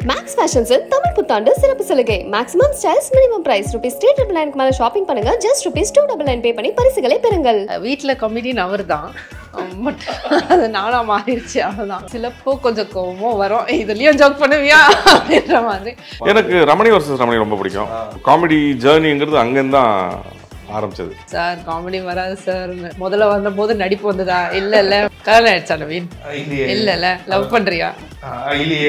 Maths ஃபேஷன்ஸின் தமிழ் புத்தாண்டு சிறப்பு சலுகை maximum styles minimum price rupees three triple நைனுக்கு மேலே ஷாப்பிங் பண்ணுங்க just rupees two double nine pay பண்ணி பரிசுகளை பெறுங்கள் வீட்டில் கமெடியன் அவர் தான் பட் அது நானா மாறிடுச்சு அவ்வளோதான் சிலப்போ கொஞ்சம் கோவமும் வரும் இதுலேயும் ஜோக் பண்ணுவியா அப்படின்ற மாதிரி எனக்கு ரமணி வர்சஸ் ரமணி ரொம்ப பிடிக்கும் காமெடி ஜேர்னிங்கிறது அங்கேருந்து தான் ஆரம்பிச்சது சார் காமெடி வராது சார் முதல்ல வந்த போது நடிப்பு வந்ததா இல்ல இல்ல கல்யாணம் ஆயிடுச்சா நவீன் இல்லையே இல்ல இல்ல லவ் பண்றியா ஆ, இல்லையே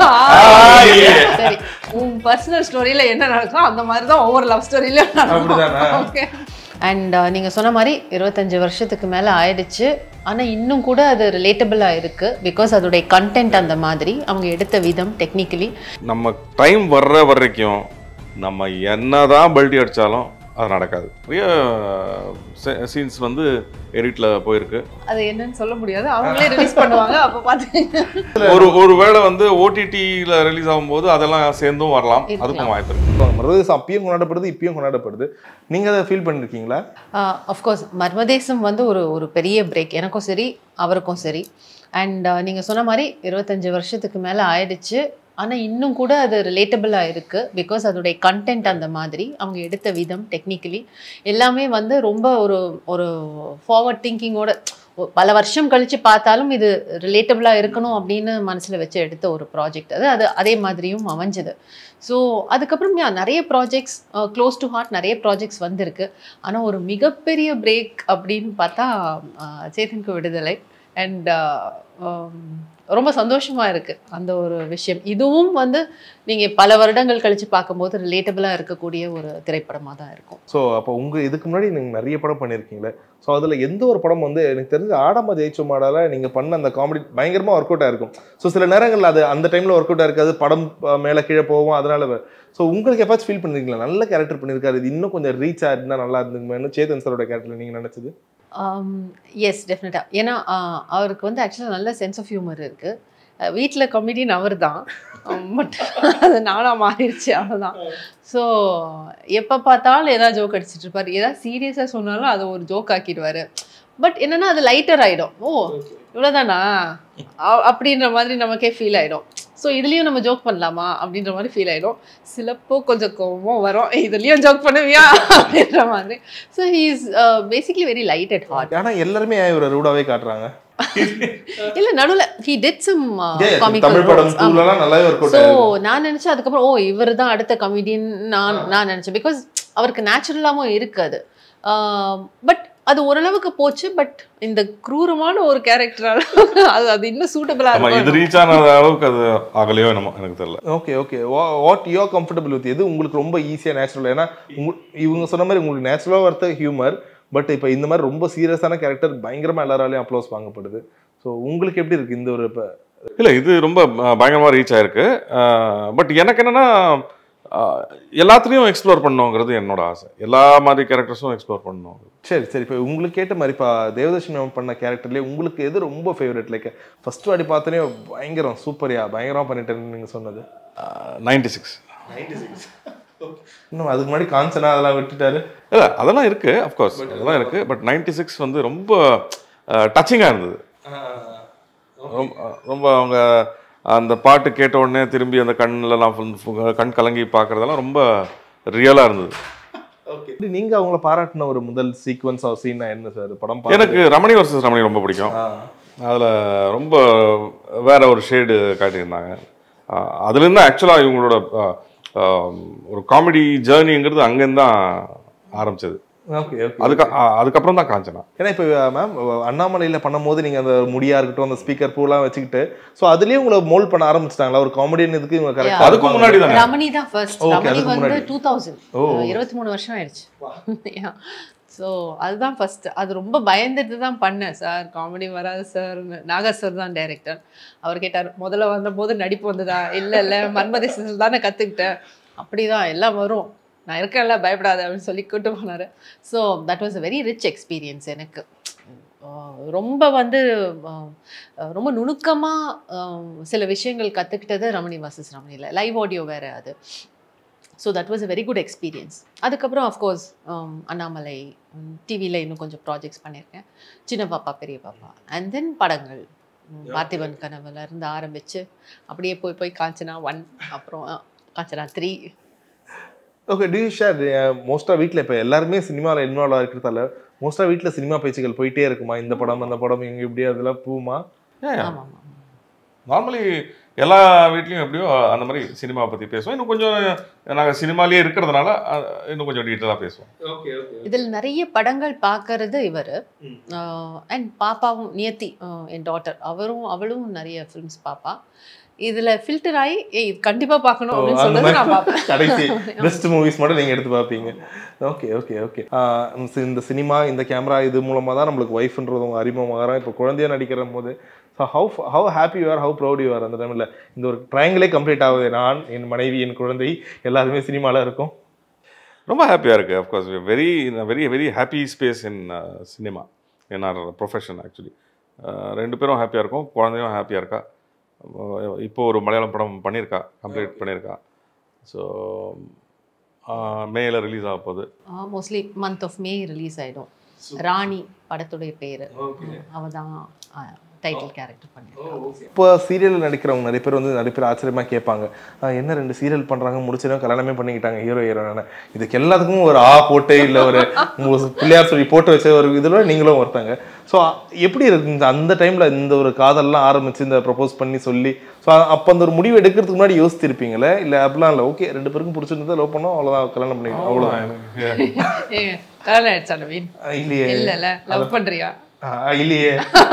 சரி உன் பர்சனல் ஸ்டோரியில என்ன நடக்கும் அந்த மாதிரி தான் ஒவ்வொரு லவ் ஸ்டோரியிலும் அப்படிதானா? ஓகே அண்ட் நீங்கள் சொன்ன மாதிரி இருபத்தஞ்சு வருஷத்துக்கு மேலே ஆயிடுச்சு ஆனால் இன்னும் கூட அது ரிலேட்டபிளாக இருக்குது பிகாஸ் அதோடைய கண்டென்ட் அந்த மாதிரி அவங்க எடுத்த விதம் டெக்னிக்கலி நம்ம டைம் வர்ற வரைக்கும் நம்ம என்னதான் பல்டி அடித்தாலும் அது நடக்காது நிறைய சீன்ஸ் வந்து எடிட்டில் போயிருக்கு அது என்னன்னு சொல்ல முடியாது அவங்களே ரிலீஸ் பண்ணுவாங்க அப்போ பார்த்து ஒரு ஒரு வேளை வந்து ஓடிடியில் ரிலீஸ் ஆகும்போது அதெல்லாம் சேர்ந்தும் வரலாம் அதுக்கும் வாய்ப்பு இருக்கு மருதேசம் அப்பயும் கொண்டாடப்படுது இப்பயும் கொண்டாடப்படுது நீங்க அதை ஃபீல் பண்ணிருக்கீங்களா அஃப்கோர்ஸ் மர்மதேசம் வந்து ஒரு ஒரு பெரிய பிரேக் எனக்கும் சரி அவருக்கும் சரி அண்ட் நீங்கள் சொன்ன மாதிரி இருபத்தஞ்சு வருஷத்துக்கு மேலே ஆயிடுச்சு ஆனால் இன்னும் கூட அது ரிலேட்டபிளாக இருக்குது பிகாஸ் அதோடைய கண்டென்ட் அந்த மாதிரி அவங்க எடுத்த விதம் டெக்னிக்கலி எல்லாமே வந்து ரொம்ப ஒரு ஒரு ஃபார்வர்ட் திங்கிங்கோட பல வருஷம் கழித்து பார்த்தாலும் இது ரிலேட்டபிளாக இருக்கணும் அப்படின்னு மனசில் வச்சு எடுத்த ஒரு ப்ராஜெக்ட் அது அது அதே மாதிரியும் அமைஞ்சது ஸோ அதுக்கப்புறம் yeah, நிறைய ப்ராஜெக்ட்ஸ் க்ளோஸ் டு ஹார்ட் நிறைய ப்ராஜெக்ட்ஸ் வந்திருக்கு ஆனால் ஒரு மிகப்பெரிய பிரேக் அப்படின்னு பார்த்தா அஹ், சேத்தனுக்கு விடுதலை அண்ட் ரொம்ப சந்தோஷமா இருக்கு அந்த ஒரு விஷயம் இதுவும் வந்து நீங்க பல வருடங்கள் கழிச்சு பார்க்கும்போது ரிலேட்டபிளா இருக்கக்கூடிய ஒரு திரைப்படமா தான் இருக்கும் ஸோ அப்போ உங்க இதுக்கு முன்னாடி நீங்க நிறைய படம் பண்ணியிருக்கீங்களே ஸோ அதுல எந்த ஒரு படம் வந்து எனக்கு தெரிஞ்ச ஆடாம ஜெயிச்ச மாடால நீங்க பண்ண அந்த காமெடி பயங்கரமா ஒர்க் அவுட் ஆயிருக்கும் ஸோ சில நேரங்கள்ல அது அந்த டைம்ல ஒர்க் அவுட் ஆயிருக்காது படம் அஹ், மேல கீழே போகும் அதனால ஸோ உங்களுக்கு எப்பாச்சும் ஃபீல் பண்ணிருக்கீங்களா நல்ல கேரக்டர் பண்ணியிருக்காரு இது இன்னும் கொஞ்சம் ரீச் ஆயிருந்தா நல்லா இருந்துங்கன்னு சேதன் சாரோட கேரக்டர் நீங்க நினைச்சது எஸ் டெஃபினட்டாக ஏன்னா ஆஹ், அவருக்கு வந்து ஆக்சுவலாக நல்ல சென்ஸ் ஆஃப் ஹியூமர் இருக்குது வீட்டில் கமெடியன் அவர் தான் பட் அது நானாக மாறிடுச்சு அவ்வளோதான் ஸோ எப்போ பார்த்தாலும் ஏதாவது ஜோக் அடிச்சிட்டு இருப்பார் ஏதாவது சீரியஸாக சொன்னாலும் அதை ஒரு ஜோக் ஆக்கிடுவார் பட் என்னன்னா அது லைட்டர் ஆகிடும் ஓ இவ்வளோதானா அ- அப்படின்ற மாதிரி நமக்கே ஃபீல் ஆகிடும் ஸோ இதுலேயும் நம்ம ஜோக் பண்ணலாமா அப்படின்ற மாதிரி ஃபீல் ஆகிடும் சிலப்போ கொஞ்சம் கோவமும் வரும் இதுலேயும் ஜோக் பண்ணுவியா அப்படின்ற மாதிரி so he is basically very light at heart ஆனா எல்லாருமே ஏன் இவரை ரூடாவே காட்டுறாங்க இல்ல நடுவுல ஹி டிட் சம் தமிழ் படம் டூலலாம் நல்லாவே ஒர்க் அவுட் ஸோ ஆயிருக்கு நான் நினைச்சேன் அதுக்கப்புறம் ஓ இவர் தான் அடுத்த கமெடியன் நான் நான் நினைச்சேன் பிகாஸ் அவருக்கு நேச்சுரலாகவும் இருக்காது பட் அது ஓரளவுக்கு போச்சு பட் இந்த குரூரமான ஒரு கேரக்டரால அது அது இன்னும் சூட்டபிளா ஆமா இது இருக்கும் ரீச் ஆன அளவுக்கு அது ஆகலையோ என்னமோ எனக்கு தெரியல okay okay what you comfortable with எது உங்களுக்கு ரொம்ப ஈஸியாக நேச்சுரல் ஏன்னா உங்க- இவங்க சொன்ன மாதிரி உங்களுக்கு நேச்சுரலாக வரத்த ஹியூமர் பட் இப்போ இந்த மாதிரி ரொம்ப சீரியஸான கேரக்டர் பயங்கரமாக எல்லாராலையும் அப்ளோஸ் வாங்கப்படுது ஸோ உங்களுக்கு எப்படி இருக்கு இந்த ஒரு இப்போ இல்ல இது ரொம்ப அஹ், பயங்கரமா ரீச் ஆயிருக்கு பட் எனக்கு என்னன்னா அஹ், எல்லாத்துலேயும் எக்ஸ்ப்ளோர் பண்ணணுங்கிறது என்னோட ஆசை எல்லா மாதிரி கேரக்டர்ஸும் எக்ஸ்ப்ளோர் பண்ணணும் சரி சரி இப்போ உங்களுக்கு கேட்ட மாதிரி இப்போ தேவதர்ஷன் மேம் பண்ண கேரக்டர்லேயே உங்களுக்கு எது ரொம்ப ஃபேவரட் லைக் ஃபர்ஸ்ட் வாடி பார்த்தோன்னே பயங்கரம் சூப்பரியா பயங்கரமாக பண்ணிட்டேன்னு நீங்கள் சொன்னது நைன்டி சிக்ஸ் இன்னும் அதுக்கு முன்னாடி காஞ்சனா அதெல்லாம் விட்டுட்டாரு இல்லை அதெல்லாம் இருக்கு அஃப்கோர்ஸ் அதெல்லாம் இருக்கு பட் நைன்டி சிக்ஸ் வந்து ரொம்ப டச்சிங்காக இருந்தது ரொம்ப ரொம்ப அவங்க அந்த பாட்டு கேட்ட உடனே திரும்பி அந்த கண்ணிலலாம் full- full- கண் கலங்கி பார்க்குறதெல்லாம் ரொம்ப ரியலாக இருந்தது ஓகே நீங்கள் அவங்கள பாராட்டின ஒரு முதல் சீக்வன்ஸ் ஆஃப் சீனா என்ன சார் படம் பார்த்து- எனக்கு ரமணி வர்சஸ் ரமணி ரொம்ப பிடிக்கும் ஆ. அதில் ரொம்ப வேற ஒரு ஷேடு காட்டியிருந்தாங்க அஹ் அதுலேருந்து ஆக்சுவலாக இவங்களோட அஹ், அஹ், ஒரு காமெடி ஜேர்னிங்கிறது அங்கேருந்து தான் ஆரம்பிச்சது ஓகே ஓகே அதுக்கு அஹ், அதுக்கப்புறம் தான் காஞ்சனா ஏன்னா இப்போ மேம் அண்ணாமலையில் பண்ணும்போது நீங்கள் அந்த முடியா இருக்கட்டும் அந்த ஸ்பீக்கர் பூலாம் வச்சுக்கிட்டு ஸோ அதுலேயே உங்களை மோல்ட் பண்ண ஆரம்பிச்சிட்டாங்களா ஒரு காமெடியன் இதுக்கு இவங்க கரெக்டாக அதுக்கு முன்னாடி தானே ரமணி தான் ஃபர்ஸ்ட் Okay, ரமணி அதுக்கு வந்து முன்னாடி. டூ தௌசண்ட் ஓ. இருபத்தி மூணு வருஷம் ஆயிடுச்சு ஸோ அதுதான் ஃபர்ஸ்ட் அது ரொம்ப பயந்துட்டு தான் பண்ணேன் சார் காமெடி வராது சார் நாகா சார் தான் டைரக்டர் அவர் கேட்டார் முதல்ல வந்தபோது நடிப்பு வந்ததா இல்லை இல்லை மர்மதேசத்தில் தானே கற்றுக்கிட்டேன் அப்படிதான் எல்லாம் வரும் நான் இருக்கேன்ல பயப்படாத அப்படின்னு சொல்லி கூட்டு போனார் so that was a very rich experience எனக்கு ஆஹ் ரொம்ப வந்து ஆஹ் ஆஹ் ரொம்ப நுணுக்கமாக சில விஷயங்கள் கற்றுக்கிட்டது ரமணி வர்சஸ் ரமணியில் லைவ் ஆடியோ வேறு அது so that was a very good experience அதுக்கப்புறம் அஃப்கோர்ஸ் அண்ணாமலை டிவியில் இன்னும் கொஞ்சம் ப்ராஜெக்ட்ஸ் பண்ணியிருக்கேன் சின்ன பாப்பா பெரிய பாப்பா அண்ட் தென் படங்கள் பார்த்திபன் கனவுல இருந்து ஆரம்பிச்சு அப்படியே போய் போய் காஞ்சனா ஒன் அப்புறம் அஹ், காஞ்சனா த்ரீ ஓகே டி ஷேர் மோஸ்ட்டாக வீட்டில் இப்போ எல்லாருமே சினிமாவில் இன்வால்வ் இருக்கிறதால மோஸ்ட்டாக வீட்டில் சினிமா பேச்சுகள் போயிட்டே இருக்குமா இந்த படம் அந்த படம் இங்கே இப்படி அதெல்லாம் பூமா ஆமா ஆமா நார்மலி எல்லா வீட்லேயும் எப்படியோ அந்த மாதிரி சினிமா பற்றி பேசுவோம் இன்னும் கொஞ்சம் நாங்கள் சினிமாலேயே இருக்கிறதுனால அஹ், இன்னும் கொஞ்சம் டீட்டெயிலாக பேசுவோம் ஓகே ஓகே இதில் நிறைய படங்கள் பார்க்கறது இவர் ம். அண்ட் பாப்பாவும் நியத்தி அஹ், என் டாட்டர் அவரும் அவளும் நிறைய ஃபிலிம்ஸ் பாப்பா இதுல ஃபில்டர் ஆகி ஏய் இது கண்டிப்பா பார்க்கணும் அப்படின்னு அந்த சொல்றது நான் மாதிரி பார்ப்பேன் கடைசி பெஸ்ட் மூவிஸ் மட்டும் நீங்கள் எடுத்து பார்ப்பீங்க ஓகே ஓகே ஓகே இந்த சினிமா இந்த கேமரா இது மூலமாக தான் நம்மளுக்கு ஒய்ஃப்ன்றது உங்க அறிமுகமாகறோம் இப்போ குழந்தையா நடிக்கிற போது so how how happy you are how proud you are அந்த டைமில் இந்த ஒரு ட்ரையாங்கிளே கம்ப்ளீட் ஆகுது நான் என் மனைவி என் குழந்தை எல்லாருமே சினிமாவில் இருக்கும் ரொம்ப ஹாப்பியாக இருக்குது of course very very very happy space in cinema in our profession actually ரெண்டு பேரும் ஹாப்பியாக இருக்கும் குழந்தையும் ஹாப்பியாக இருக்கா அஹ் இப்போ ஒரு மலையாளம் படம் பண்ணியிருக்கா கம்ப்ளீட் பண்ணியிருக்கா ஸோ மேல ரிலீஸ் ஆக போகுது mostly month of May release ஆயிடும் ராணி படத்துடைய பேரு அவ தான் டைட்டில் கேரக்டர் பண்ணிருக்கா இப்போ சீரியலில் நடிக்கிறவங்க நிறைய பேர் வந்து நிறைய பேர் ஆச்சரியமாக கேட்பாங்க "ஆ, என்ன ரெண்டு சீரியல் பண்ணுறாங்க முடிச்சிடும் கல்யாணமே பண்ணிக்கிட்டாங்க ஹீரோ ஹீரோயினை இதுக்கு எல்லாத்துக்கும் ஒரு ஆ போட்டு இல்லை ஒரு மு- பிள்ளையார் சொல்லி போட்டு வச்ச ஒரு இதில் நீங்களும் ஒருத்தாங்க ஸோ எப்படி இருக்கு இந்த அந்த டைமில் இந்த ஒரு காதல்லாம் ஆரம்பிச்சு இந்த ப்ரப்போஸ் பண்ணி சொல்லி ஸோ அப்போ அந்த ஒரு முடிவு எடுக்கிறதுக்கு முன்னாடி யோசிச்சிருப்பீங்களே இல்லை அப்படிலாம் இல்லை ஓகே ரெண்டு பேருக்கும் பிடிச்சிருந்தா லவ் பண்ணோம் அவ்வளோதான் கல்யாணம் பண்ணிக்கணும் அவ்வளோதான் ஏங்க கல்யாணம் ஆயிடுச்சா நவீன் இல்லையே இல்ல லவ் பண்றியா ஆ, இல்லையே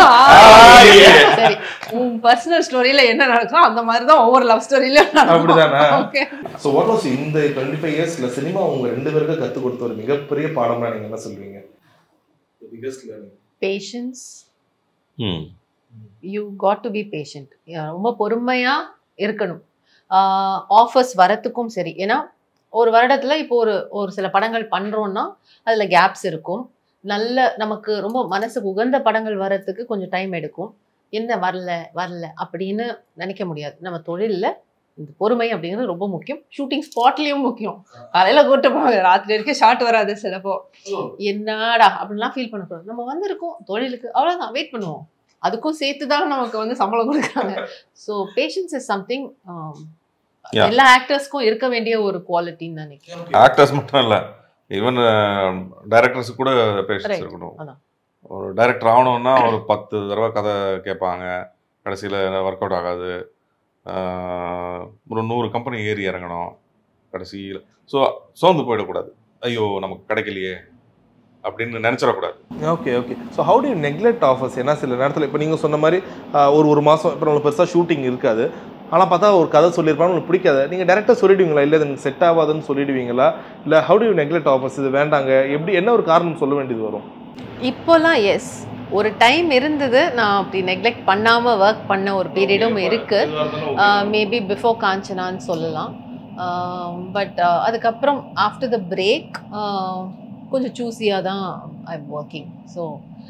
சரி உன் பர்சனல் ஸ்டோரியில என்ன நடக்கும் அந்த மாதிரி தான் ஒவ்வொரு லவ் ஸ்டோரியிலும் அப்படிதானா? ஓகே ஸோ வாட் வாஸ் இந்த டுவெண்ட்டி ஃபைவ் இயர்ஸ்ல சினிமா உங்க ரெண்டு பேருக்கும் கற்றுக் கொடுத்த ஒரு மிகப்பெரிய பாடம்னா நீங்க என்ன சொல்லுவீங்க biggest learning patience hmm you got to be patient ரொம்ப பொறுமையா இருக்கணும் ஆஃபர்ஸ் வரத்துக்கும் சரி ஏன்னா ஒரு வருடத்துல இப்போ ஒரு ஒரு சில படங்கள் பண்றோம்னா அதுல கேப்ஸ் இருக்கும் நல்ல நமக்கு ரொம்ப மனசுக்கு உகந்த படங்கள் வர்றதுக்கு கொஞ்சம் டைம் எடுக்கும் என்ன வரல வரல அப்படின்னு நினைக்க முடியாது நம்ம தொழில்ல இந்த பொறுமை அப்படிங்கிறது ரொம்ப முக்கியம் ஷூட்டிங் ஸ்பாட்லயும் முக்கியம் காலையில கூட்டு போவாங்க ராத்திரி வரைக்கும் ஷார்ட் வராது சிலப்போ என்னடா அப்படின்லாம் ஃபீல் பண்ணக்கூடாது நம்ம வந்திருக்கோம் தொழிலுக்கு அவ்வளவுதான் வெயிட் பண்ணுவோம் அதுக்கும் சேர்த்து தான் நமக்கு வந்து சம்பளம் கொடுக்குறாங்க so patience is something Yeah. எல்லா ஆக்டர்ஸ்க்கும் இருக்க வேண்டிய ஒரு குவாலிட்டின்னு நினைக்கிறேன் ஆக்டர்ஸ் மட்டும் இல்லை ஈவன் டைரக்டர்ஸ் கூட பேஷன்ஸ் Right. இருக்கணும் அதான். ஒரு டைரக்டர் ஆகணும்னா ஒரு பத்து தடவை கதை கேட்பாங்க கடைசியில் ஒர்க் அவுட் ஆகாது ஆஹ் ஒரு நூறு கம்பெனி ஏறி இறங்கணும் கடைசியில் ஸோ சோர்ந்து போயிடக்கூடாது ஐயோ நமக்கு கிடைக்கலையே அப்படின்னு நினச்சிடக்கூடாது okay okay so how to neglect offers ஏன்னா சில நேரத்தில் இப்போ நீங்கள் சொன்ன மாதிரி ஆஹ், ஒரு ஒரு மாதம் இப்போ நம்மளுக்கு பெருசாக ஷூட்டிங் இருக்காது ஆனால் பார்த்தா ஒரு கதை சொல்லியிருப்பாங்க உங்களுக்கு பிடிக்காது நீங்கள் டேரெக்டாக சொல்லிடுவீங்களா இல்லை இது எனக்கு செட் ஆகாதுன்னு சொல்லிடுவீங்களா இல்லை ஹவு டு நெக்லெக்ட் ஆஃபர்ஸ் இது வேண்டாங்க எப்படி என்ன ஒரு காரணம் சொல்ல வேண்டியது வரும் இப்போலாம் எஸ் ஒரு டைம் இருந்தது நான் அப்படி நெக்லெக்ட் பண்ணாம ஒர்க் பண்ண ஒரு பீரியடும் இருக்கு மேபி பிஃபோர் காஞ்சனான்னு சொல்லலாம் பட் அதுக்கப்புறம் ஆஃப்டர் த பிரேக் கொஞ்சம் சூஸியாக தான் ஐ எம் ஒர்க்கிங் ஸோ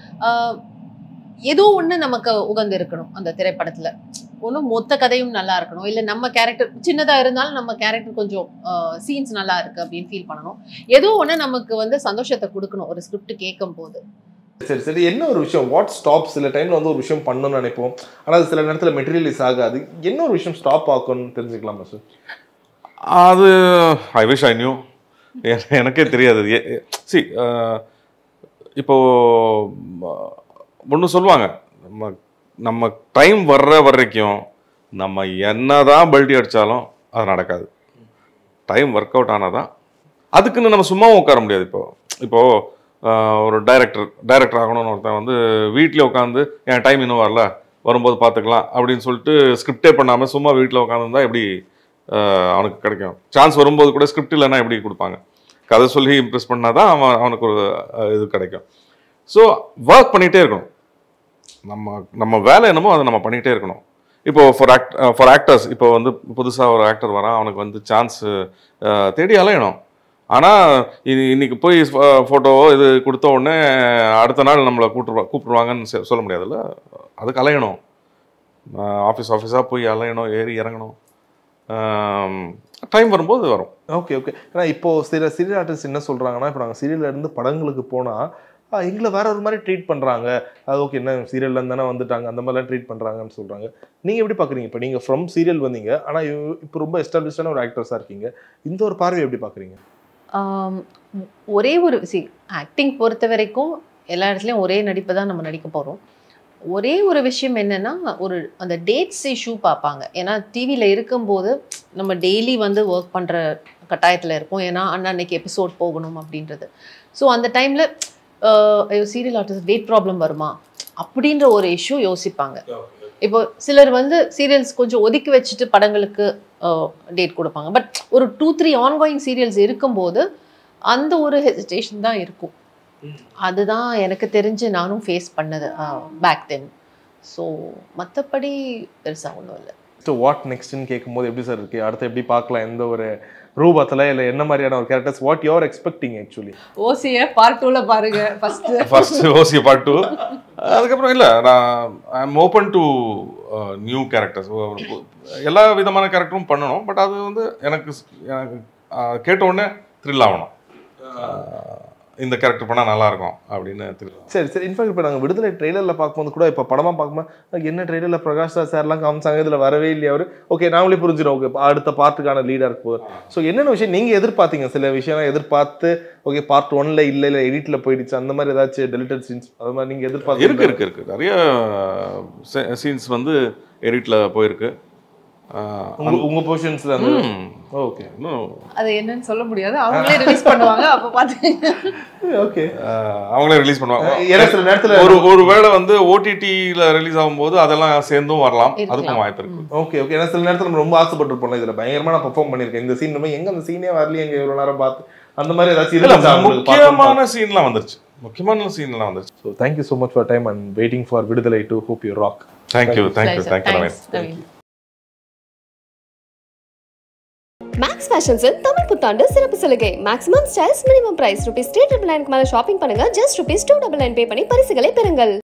ஏதோ ஒன்று நமக்கு உகந்து இருக்கணும் அந்த திரைப்படத்தில் ஒன்றும் மொத்த கதையும் நல்லா இருக்கணும் இல்லை நம்ம கேரக்டர் சின்னதாக இருந்தாலும் நம்ம கேரக்டர் கொஞ்சம் சீன்ஸ் நல்லா இருக்கு அப்படின்னு ஃபீல் பண்ணணும் ஏதோ ஒன்று நமக்கு வந்து சந்தோஷத்தை கொடுக்கணும் ஒரு ஸ்கிரிப்ட் கேட்கும் போது சரி சரி என்ன ஒரு விஷயம் வாட் ஸ்டாப் சில டைமில் வந்து ஒரு விஷயம் பண்ணணும்னு நினைப்போம் ஆனால் அது சில நேரத்தில் மெட்டீரியலைஸ் ஆகாது என்ன ஒரு விஷயம் ஸ்டாப் ஆக்கணும்னு தெரிஞ்சுக்கலாமா சார் அது ஐ விஷ் ஐ நியூ எனக்கே தெரியாது சி இப்போ ஒன்று சொல்லுவாங்க நம்ம நம்ம டைம் வர்ற வரைக்கும் நம்ம என்னதான் பல்டி அடித்தாலும் அது நடக்காது டைம் ஒர்க் அவுட் ஆனால் தான் அதுக்குன்னு நம்ம சும்மாவும் உட்கார முடியாது இப்போ இப்போ ஆஹ், ஒரு டைரக்டர் டைரக்டர் ஆகணும்னு ஒருத்தன் வந்து வீட்டில் உட்காந்து என் டைம் இன்னும் வரல வரும்போது பார்த்துக்கலாம் அப்படின்னு சொல்லிட்டு ஸ்கிரிப்டே பண்ணாமல் சும்மா வீட்டில் உட்காந்துருந்தா எப்படி ஆஹ், அவனுக்கு கிடைக்கும் சான்ஸ் வரும்போது கூட ஸ்கிரிப்ட் இல்லைன்னா எப்படி கொடுப்பாங்க கதை சொல்லி இம்ப்ரெஸ் பண்ணால் தான் அவன் அவனுக்கு ஒரு ஆஹ், இது கிடைக்கும் ஸோ ஒர்க் பண்ணிகிட்டே இருக்கணும் நம்ம நம்ம வேலை என்னமோ அதை நம்ம பண்ணிகிட்டே இருக்கணும் இப்போ ஃபார் ஆக்ட் ஃபார் ஆக்டர்ஸ் இப்போ வந்து புதுசாக ஒரு ஆக்டர் வரான் அவனுக்கு வந்து சான்ஸ் தேடி அலையணும் ஆனால் இது இன்னைக்கு போய் ஃபோட்டோவோ இது கொடுத்த உடனே அடுத்த நாள் நம்மளை கூப்பிட்டுருவா கூப்பிடுவாங்கன்னு செ- சொல்ல முடியாதுல்ல அதுக்கு அலையணும் ஆஃபீஸ் ஆஃபீஸாக போய் அலையணும் ஏறி இறங்கணும் டைம் வரும்போது வரும் ஓகே ஓகே ஏன்னா இப்போ சில சீரியல் ஆர்டிஸ்ட் என்ன சொல்றாங்கன்னா இப்போ நாங்கள் சீரியல்ல இருந்து படங்களுக்கு போனால் "ஆ, எங்களை வேற ஒரு மாதிரி ட்ரீட் பண்றாங்க அது ஓகே என்ன சீரியல்ல தானே வந்துட்டாங்க அந்த மாதிரிலாம் ட்ரீட் பண்றாங்கன்னு சொல்றாங்க நீங்க எப்படி பாக்குறீங்க இப்போ நீங்க ஃப்ரம் சீரியல் வந்தீங்க ஆனா இப்போ ரொம்ப எஸ்டாப்ளிஷ்டான ஒரு ஆக்டர்ஸா இருக்கீங்க இந்த ஒரு பார்வை எப்படி பாக்குறீங்க ஆம், ஒரே ஒரு சி ஆக்டிங் பொறுத்த வரைக்கும் எல்லா இடத்துலையும் ஒரே நடிப்பை தான் நம்ம நடிக்க போகிறோம் ஒரே ஒரு விஷயம் என்னன்னா ஒரு அந்த டேட்ஸ் இஷ்யூ பார்ப்பாங்க ஏன்னா டிவியில் இருக்கும்போது நம்ம டெய்லி வந்து ஒர்க் பண்ணுற கட்டாயத்தில் இருப்போம் ஏன்னா அன்னன்னைக்கு எபிசோட் போகணும் அப்படின்றது ஸோ அந்த டைமில் சீரியல் ஆர்டிஸ்ட் டேட் ப்ராப்ளம் வருமா அப்படின்ற ஒரு இஷ்யூ யோசிப்பாங்க இப்போ சிலர் வந்து சீரியல்ஸ் கொஞ்சம் ஒதுக்கி வச்சுட்டு படங்களுக்கு டேட் கொடுப்பாங்க பட் ஒரு டூ த்ரீ ஆன்கோயிங் சீரியல்ஸ் இருக்கும்போது அந்த ஒரு ஹெசிடேஷன் தான் இருக்கும் அதுதான் எனக்கு தெரிஞ்சு நானும் ஃபேஸ் பண்ணது பேக் தென் ஸோ மற்றபடி பெருசாக ஒன்றும் இல்லை ஸோ வாட் நெக்ஸ்ட்னு கேட்கும்போது எப்படி சார் இருக்கு அடுத்து எப்படி பார்க்கலாம் எந்த ஒரு ரூபத்துல இல்லை என்ன மாதிரியான ஒரு characters what you are expecting actually ஓசிய பார்ட் டூல பாருங்க ஃபர்ஸ்ட் ஃபர்ஸ்ட் ஓசி பார்ட் டூ அதுக்கப்புறம் இல்லை நான் I am open to new characters எல்லா விதமான கேரக்டரும் பண்ணணும் பட் அது வந்து எனக்கு எனக்கு அஹ், கேட்ட உடனே த்ரில் ஆகணும் அஹ், இந்த கேரக்டர் பண்ணால் நல்லா இருக்கும் அப்படின்னு த்ரில் சரி சரி இன்ஃபேக்ட் இப்போ நாங்கள் விடுதலை ட்ரெய்லரில் பார்க்கும்போது கூட இப்போ படமாக பார்க்கும்போது என்ன ட்ரெய்லரில் பிரகாஷ் ராஜ் சார்லாம் காமிச்சாங்க இதில் வரவே இல்லையா அவர் ஓகே நாமளே புரிஞ்சிடும் ஓகே அடுத்த பார்ட்டுக்கான லீடாக இருக்க போகுது ஸோ என்னென்ன விஷயம் நீங்கள் எதிர்பார்த்தீங்க சில விஷயம்லாம் எதிர்பார்த்து ஓகே பார்ட் ஒன்ல இல்லை இல்லை எடிட்டில் போயிடுச்சு அந்த மாதிரி ஏதாச்சும் டெலிட்டட் சீன்ஸ் அது மாதிரி நீங்கள் எதிர்பார்த்து இருக்கு இருக்கு இருக்கு நிறைய சீன்ஸ் வந்து எடிட்டில் போயிருக்கு அஹ், உங்க உங்க பொசிஷன்ஸ்ல அந்த ம், ஓகே இன்னும் அது என்னன்னு சொல்ல முடியாது அவங்களே ரிலீஸ் பண்ணுவாங்க அப்போ பார்த்து ஓகே அஹ், அவங்களே ரிலீஸ் பண்ணுவாங்க ஏன்னா சில நேரத்துல ஒரு ஒரு வேளை வந்து ஓடிடியில் ரிலீஸ் ஆகும்போது அதெல்லாம் சேர்ந்தும் வரலாம் இருக்கலாம். அதுக்கும் வாய்ப்பு இருக்கு ஓகே ஓகே ஏன்னா சில நேரத்துல நம்ம ரொம்ப ஆசைப்பட்டிருப்போம் இதுல பயங்கரமா நான் பெர்ஃபார்ம் பண்ணிருக்கேன் இந்த சீன் நம்ம எங்க அந்த சீனே வரலையே எங்க இவ்வளவு நேரம் பார்த்து அந்த மாதிரி ஏதாச்சும் இல்ல, இருந்துச்சா உங்களுக்கு பார்க்கணும் முக்கியமான சீன்லாம் வந்துருச்சு முக்கியமான சீன்லாம் வந்துருச்சு so thank you so much for time and waiting for Viduthalai to hope you rock thank you thank you thank you thanks Naveen Max ஃபேஷன்ஸின் தமிழ் புத்தாண்டு சிறப்பு சலுகை maximum styles minimum price rupees three triple நைனுக்கு மேலே ஷாப்பிங் பண்ணுங்க just rupees two double nine pay பண்ணி பரிசுகளை பெறுங்கள்